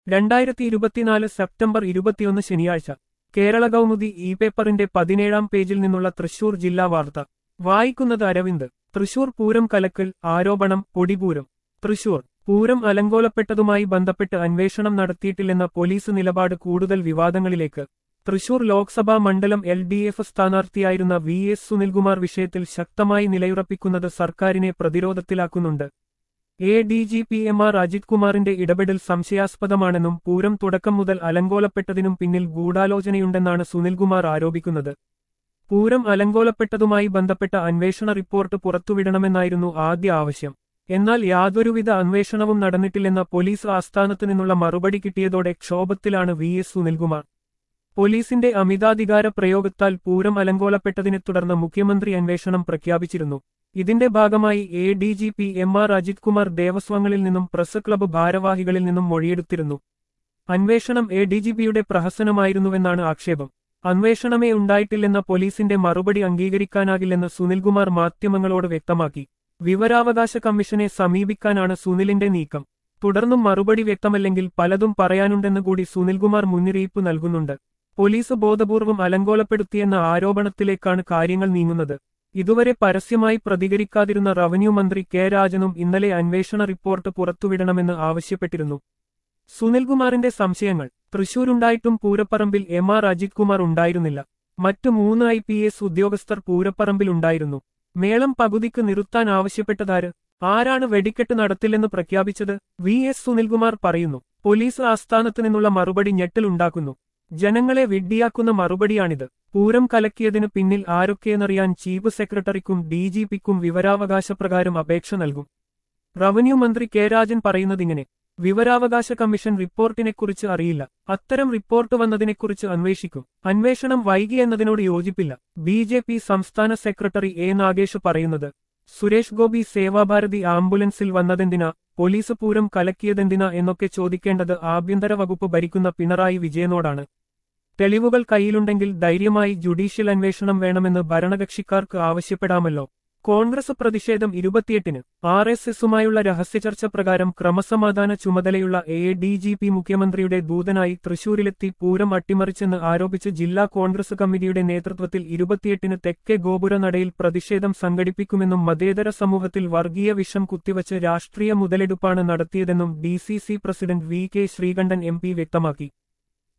രണ്ടായിരത്തി ഇരുപത്തിനാല് സെപ്റ്റംബർ ഇരുപത്തിയൊന്ന് ശനിയാഴ്ച കേരള കൗമുദി ഇ പേപ്പറിന്റെ പതിനേഴാം പേജിൽ നിന്നുള്ള തൃശൂർ ജില്ലാ വാർത്ത വായിക്കുന്നത് അരവിന്ദ് തൃശൂർ പൂരം കലക്കൽ ആരോപണം പൊടിപൂരം തൃശൂർ പൂരം അലങ്കോലപ്പെട്ടതുമായി ബന്ധപ്പെട്ട് അന്വേഷണം നടത്തിയിട്ടില്ലെന്ന പോലീസ് നിലപാട് കൂടുതൽ വിവാദങ്ങളിലേക്ക് തൃശൂർ ലോക്സഭാ മണ്ഡലം എൽ ഡി എഫ് സ്ഥാനാർത്ഥിയായിരുന്ന വി എസ് സുനിൽകുമാർ വിഷയത്തിൽ ശക്തമായി നിലയുറപ്പിക്കുന്നത് സർക്കാരിനെ പ്രതിരോധത്തിലാക്കുന്നുണ്ട് A D G P M R Ajith കുമാറിന്റെ ഇടപെടൽ സംശയാസ്പദമാണെന്നും പൂരം തുടക്കം മുതൽ അലങ്കോലപ്പെട്ടതിനും പിന്നിൽ ഗൂഢാലോചനയുണ്ടെന്നാണ് സുനിൽകുമാർ ആരോപിക്കുന്നത് പൂരം അലങ്കോലപ്പെട്ടതുമായി ബന്ധപ്പെട്ട അന്വേഷണ റിപ്പോർട്ട് പുറത്തുവിടണമെന്നായിരുന്നു ആദ്യ ആവശ്യം എന്നാൽ യാതൊരുവിധ അന്വേഷണവും നടന്നിട്ടില്ലെന്ന പോലീസ് ആസ്ഥാനത്തു നിന്നുള്ള മറുപടി കിട്ടിയതോടെ ക്ഷോഭത്തിലാണ് വി എസ് സുനിൽകുമാർ പോലീസിന്റെ അമിതാധികാര പ്രയോഗത്താൽ പൂരം അലങ്കോലപ്പെട്ടതിനെ തുടർന്ന് മുഖ്യമന്ത്രി അന്വേഷണം പ്രഖ്യാപിച്ചിരുന്നു ഇതിന്റെ ഭാഗമായി A D G P M R Ajith Kumar ദേവസ്വങ്ങളിൽ നിന്നും പ്രസ് ക്ലബ്ബ് ഭാരവാഹികളിൽ നിന്നും മൊഴിയെടുത്തിരുന്നു അന്വേഷണം എ ഡി ജി പിയുടെ പ്രഹസനമായിരുന്നുവെന്നാണ് ആക്ഷേപം അന്വേഷണമേ ഉണ്ടായിട്ടില്ലെന്ന പോലീസിന്റെ മറുപടി അംഗീകരിക്കാനാകില്ലെന്ന് സുനിൽകുമാർ മാധ്യമങ്ങളോട് വ്യക്തമാക്കി വിവരാവകാശ കമ്മീഷനെ സമീപിക്കാനാണ് സുനിലിന്റെ നീക്കം തുടർന്നും മറുപടി വ്യക്തമല്ലെങ്കിൽ പലതും പറയാനുണ്ടെന്ന് കൂടി സുനിൽകുമാർ മുന്നറിയിപ്പ് നൽകുന്നുണ്ട് പോലീസ് ബോധപൂർവം അലങ്കോലപ്പെടുത്തിയെന്ന ആരോപണത്തിലേക്കാണ് കാര്യങ്ങൾ നീങ്ങുന്നത് ഇതുവരെ പരസ്യമായി പ്രതികരിക്കാതിരുന്ന റവന്യൂ മന്ത്രി കെ രാജനും ഇന്നലെ അന്വേഷണ റിപ്പോർട്ട് പുറത്തുവിടണമെന്ന് ആവശ്യപ്പെട്ടിരുന്നു സുനിൽകുമാറിന്റെ സംശയങ്ങൾ തൃശൂരുണ്ടായിട്ടും പൂരപ്പറമ്പിൽ എം ആർ അജിത് കുമാർ ഉണ്ടായിരുന്നില്ല മറ്റു മൂന്ന് ഐ പി എസ് ഉദ്യോഗസ്ഥർ പൂരപ്പറമ്പിലുണ്ടായിരുന്നു മേളം പകുതിക്ക് നിർത്താൻ ആവശ്യപ്പെട്ടതാര് ആരാണ് വെടിക്കെട്ട് നടത്തില്ലെന്ന് പ്രഖ്യാപിച്ചത് വി എസ് സുനിൽകുമാർ പറയുന്നു പോലീസ് ആസ്ഥാനത്ത് നിന്നുള്ള മറുപടി ഞെട്ടലുണ്ടാക്കുന്നു ജനങ്ങളെ വിഡ്ഢിയാക്കുന്ന മറുപടിയാണിത് പൂരം കലക്കിയതിനു പിന്നിൽ ആരൊക്കെയെന്നറിയാൻ ചീഫ് സെക്രട്ടറിക്കും ഡി ജി പിക്കും വിവരാവകാശപ്രകാരം അപേക്ഷ നൽകും റവന്യൂ മന്ത്രി കെ രാജൻ പറയുന്നതിങ്ങനെ വിവരാവകാശ കമ്മീഷൻ റിപ്പോർട്ടിനെക്കുറിച്ച് അറിയില്ല അത്തരം റിപ്പോർട്ട് വന്നതിനെക്കുറിച്ച് അന്വേഷിക്കും അന്വേഷണം വൈകി എന്നതിനോട് യോജിപ്പില്ല ബി ജെ പി സംസ്ഥാന സെക്രട്ടറി എ നാഗേഷ് പറയുന്നത് സുരേഷ് ഗോപി സേവാഭാരതി ആംബുലൻസിൽ വന്നതെന്തിനാ പോലീസ് പൂരം കലക്കിയതെന്തിനാ എന്നൊക്കെ ചോദിക്കേണ്ടത് ആഭ്യന്തര വകുപ്പ് ഭരിക്കുന്ന പിണറായി വിജയനോടാണ് തെളിവുകൾ കയ്യിലുണ്ടെങ്കിൽ ധൈര്യമായി ജുഡീഷ്യൽ അന്വേഷണം വേണമെന്ന് ഭരണകക്ഷിക്കാർക്ക് ആവശ്യപ്പെടാമല്ലോ കോൺഗ്രസ് പ്രതിഷേധം ഇരുപത്തിയെട്ടിന് ആർ എസ് എസുമായുള്ള രഹസ്യചർച്ച പ്രകാരം ക്രമസമാധാന ചുമതലയുള്ള എ ഡി ജി പി മുഖ്യമന്ത്രിയുടെ ദൂതനായി തൃശൂരിലെത്തി പൂരം അട്ടിമറിച്ചെന്ന് ആരോപിച്ച് ജില്ലാ കോൺഗ്രസ് കമ്മിറ്റിയുടെ നേതൃത്വത്തിൽ ഇരുപത്തിയെട്ടിന് തെക്കേ ഗോപുരനടയിൽ പ്രതിഷേധം സംഘടിപ്പിക്കുമെന്നും മതേതര സമൂഹത്തിൽ വർഗീയ വിഷം കുത്തിവച്ച് രാഷ്ട്രീയ മുതലെടുപ്പാണ് നടത്തിയതെന്നും D president V K Sreekandan M വ്യക്തമാക്കി